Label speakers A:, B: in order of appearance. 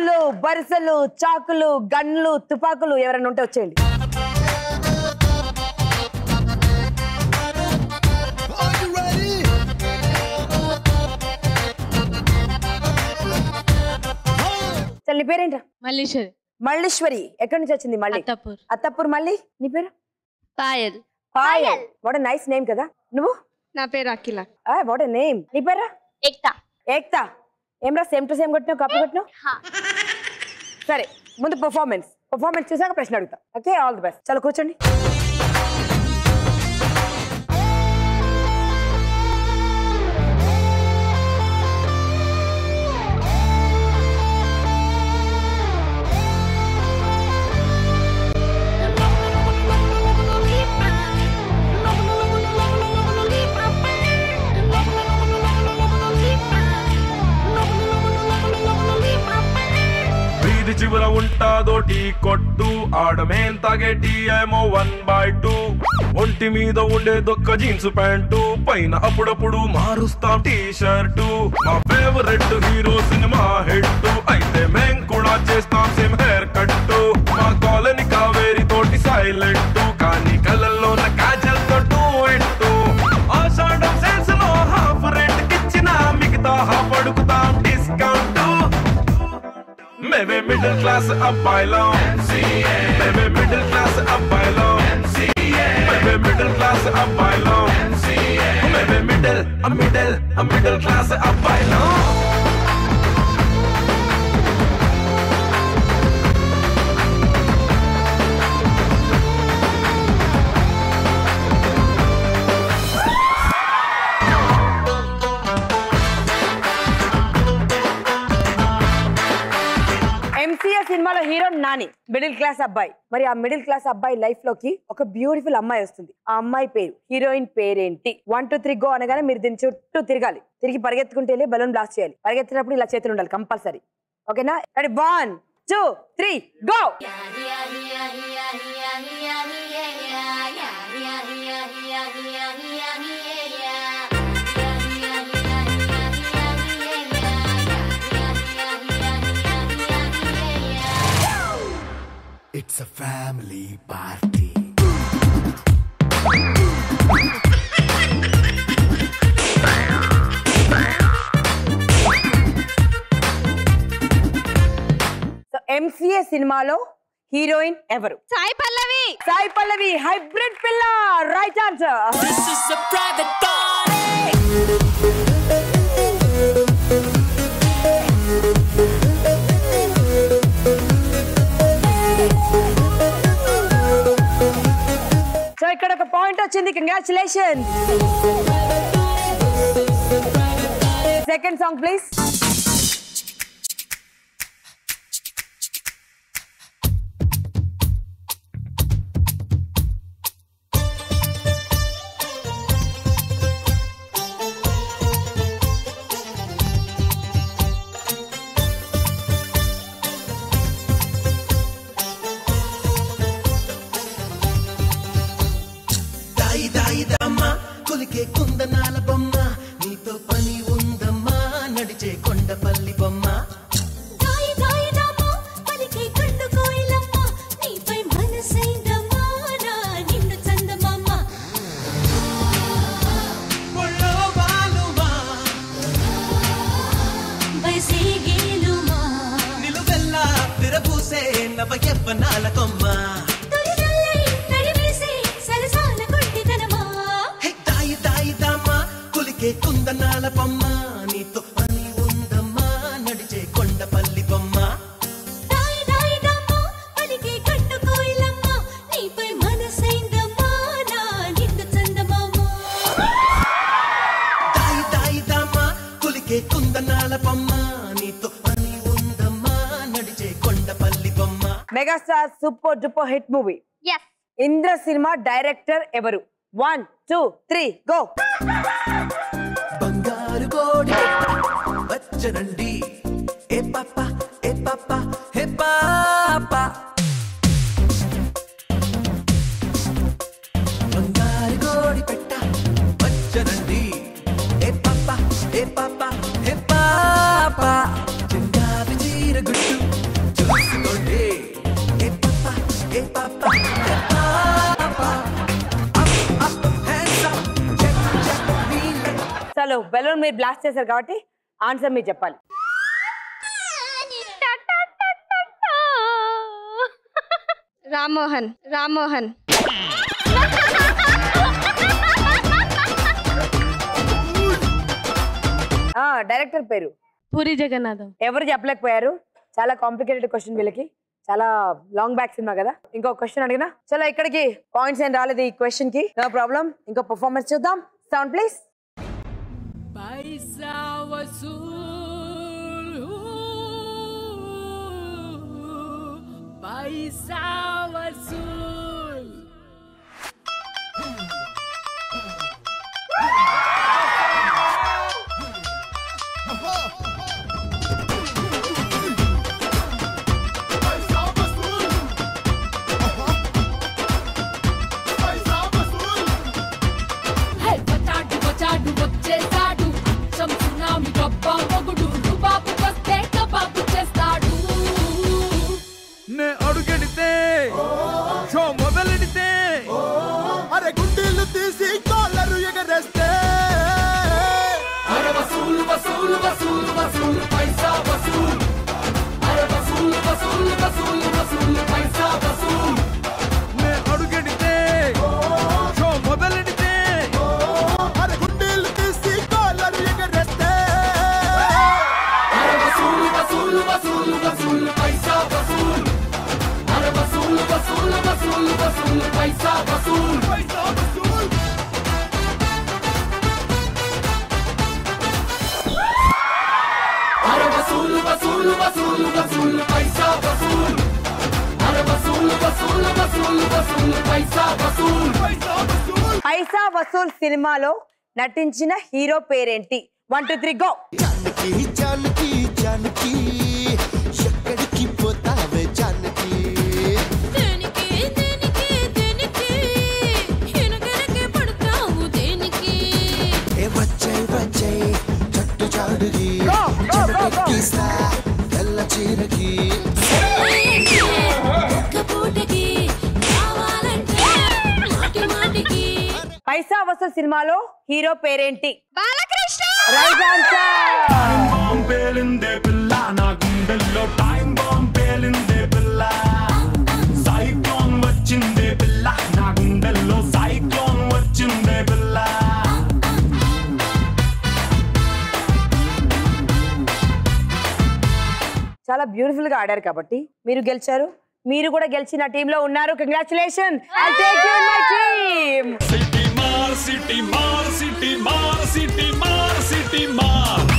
A: కత్తులు బరిసెలు చాకులు గన్లు తుపాకులు ఎవరైనా ఉంటే వచ్చేయండి చల్ నీ పేరేంటా
B: మల్లీశ్వరి
A: మల్లీశ్వరి ఎక్కడి నుంచి వచ్చింది మళ్ళీ
B: అత్తపూర్
A: అత్తపూర్ మళ్ళీ నీ పేరు
B: Payal
A: Payal what nice name కదా నువ్వు
B: నా పేరు అఖిల
A: వాట్ నేమ్ నీ పేరా
C: ఎక్తా
A: ఏక్తా ఏం రా సేమ్ టు సేమ్ కొట్టినావు కప్పు కొట్టినావు సరే ముందు పర్ఫార్మెన్స్ పర్ఫార్మెన్స్ చూసాక ప్రశ్న అడుగుతా ఓకే ఆల్ ది బెస్ట్ చలో కూర్చోండి
D: వీధి చివర ఉంటాదోటి కొట్టు ఆడమేం తాగేటి ఏమో వన్ బై టూ ఒంటి మీద ఉండే దొక్క జీన్స్ ప్యాంటు పైన అప్పుడప్పుడు మారుస్తాం టీ షర్టు మా ఫేవరెట్ హీరో సినిమా హెడ్ అయితే మేం కూడా చేస్తాం సేమ్ హెయిర్ కట్ మా కాలనీ కావేరి తోటి సైలెంట్ కానీ కళ్ళల్లో కాజల్ తోటు ఇట్టు ఆషాఢం సేల్స్ లో హాఫ్ రేట్ కిచ్చిన మిగతా హాఫ్ అడుగుతాం డిస్కౌంట్ మేమే మిడిల్ క్లాస్ అబ్బాయిలం మేమే మిడిల్ క్లాస్ అబ్బాయిలం మేమే మిడిల్ క్లాస్ అబ్బాయిలం మేమే మిడిల్ మిడిల్ మిడిల్ క్లాస్ అబ్బాయిలం
A: ఎంసీఏ సినిమాలో హీరో నాని మిడిల్ క్లాస్ అబ్బాయి మరి ఆ మిడిల్ క్లాస్ అబ్బాయి లైఫ్ లోకి ఒక బ్యూటిఫుల్ అమ్మాయి వస్తుంది ఆ అమ్మాయి పేరు హీరోయిన్ పేరేంటి వన్ టూ త్రీ గో అనగానే మీరు దీని చుట్టూ తిరగాలి తిరిగి పరిగెత్తుకుంటే వెళ్ళి బలూన్ బ్లాస్ట్ చేయాలి పరిగెత్తినప్పుడు ఇలా చేతులు ఉండాలి కంపల్సరీ ఓకేనా ready one two three go
E: It's a family party.
A: So MCA సినిమాలో హీరోయిన్ ఎవరు
B: సాయి పల్లవి
A: సాయి పల్లవి హైబ్రిడ్ పిల్ల right answer
F: This is a private party.
A: So ఇక్కడ ఒక పాయింట్ వచ్చింది కంగ్రాచులేషన్ సెకండ్ సాంగ్ ప్లీజ్
E: దాయి దాయి దమ్మా కొలికే కుందనాల బొమ్మ నీతో పని ఉందమ్మా నడిచే కొండపల్లి బొమ్మ
F: దాయి దాయి దామా పలికే కన్ను కోయిలమ్మ నీపై మనసైందమ్మా నా నిన్ను చందమామ
E: ఒళ్ళో వాలుమా
F: వయసే గేలుమా
E: నిలువెల్లా విరబూసే నవ యవ్వనాల కొమ్మ
F: తొలిదల్లై నడివేసే సరసాల కొంటితనమా
E: హే దాయి దాయి దమ్మా కొలికే కుందనాల బొమ్మ నీతో పని ఉందమ్మా నడిచే కొండపల్లి బొమ్మ
F: దాయి దాయి దామా పలికే కన్ను కోయిలమ్మ నీపై మనసైందమ్మా నా నిన్ను చందమామ
E: దాయి దాయి దమ్మా కొలికే కుందనాల బొమ్మ నీతో పని ఉందమ్మా నడిచే కొండపల్లి బొమ్మ
A: megastar super duper hit movie
C: yes
A: Indra cinema director ఎవరు వన్ టూ త్రీ గో
E: బంగారు కోడి వచ్చనండి ఏ పాప ఏ పాప హే పాప బంగారు కోడి పెట్ట వచ్చనండి ఏ పాప ఏ పాప హే పాప చెంగావి చీర గుట్టు
A: చలో బెలూన్ మీరు బ్లాస్ట్ చేశారు కాబట్టి ఆన్సర్ మీరు చెప్పాలి
B: రామ్మోహన్ రామ్మోహన్
A: ఆ డైరెక్టర్ పేరు
B: పూరి జగన్నాథం
A: ఎవరు చెప్పలేకపోయారు చాలా కాంప్లికేటెడ్ క్వశ్చన్ వీళ్ళకి చాలా లాంగ్ బ్యాక్ సినిమా కదా ఇంకో క్వశ్చన్ అడిగినా చలో ఇక్కడికి పాయింట్స్ ఏం రాలేదు ఈ క్వశ్చన్ కి నో ప్రాబ్లం ఇంకో పర్ఫార్మెన్స్ చూద్దాం సౌండ్ ప్లీజ్
C: पैसा वसूल पैसा वसूल హే వచ్చాడు వచ్చాడు వచ్చేసాడు అచ్చం సునామి డబ్బా మొగుడు రుబాబు వస్తే కబాబు చేస్తాడు
D: నే అడుగెడితే షో మొదలెడితే
E: అరే గుండీలు తీసి కాలరు ఎగరేస్తే
C: అరే వసూలు వసూలు వసూలు వసూలు పైసా వసూలు అరే వసూలు వసూలు వసూలు వసూలు పైసా వసూలు
D: నే అడుగెడితే షో మొదలెడితే
E: అరే గుండీలు తీసి కాలరు ఎగరేస్తే
C: అరే వసూలు వసూలు వసూలు వసూలు పైసా వసూలు అరే వసూలు వసూలు వసూలు వసూలు పైసా వసూలు
E: పైసా వసూల్
C: అరే వసూలు వసూలు వసూలు వసూలు పైసా వసూలు అరే వసూలు వసూలు వసూలు వసూలు పైసా వసూలు
E: పైసా వసూల్
A: పైసా వసూల్ సినిమాలో నటించిన హీరో పేరేంటి one two three go
E: Janaki Janaki Janaki ఎక్కడికి పోతావే జానకి
F: దేనికి దేనికి దేనికి ఎనగనకే పడతావు దేనికి
E: ఏ వచ్చే వచ్చే చట్టు చాడుకి
A: Go, go, go, go.
E: చెమటెక్కిస్తా తెల్ల చీరకి
F: ఒక్క పూటకి కావాలంటే మాటి మాటికి
A: పైసా వసూల్ సినిమాలో హీరో పేరేంటి
B: బాలకృష్ణ
A: రైట్ ఆన్సర్
D: బాంబ్ పేలిందే పిల్ల నా గుండెల్లో టైం బాంబ్ పేలిందే పిల్ల సైక్లోన్ వచ్చిందే పిల్ల నా గుండెల్లో సైక్లోన్ వచ్చిందే పిల్ల
A: చాలా బ్యూటిఫుల్ గా ఆడారు కాబట్టి మీరు గెలిచారు మీరు కూడా గెలిచి నా టీమ్ లో ఉన్నారు కంగ్రాచులేషన్
D: సిటీ మార్ సిటీ మార్ సిటీ మార్ సిటీ మార్ సిటీ మార్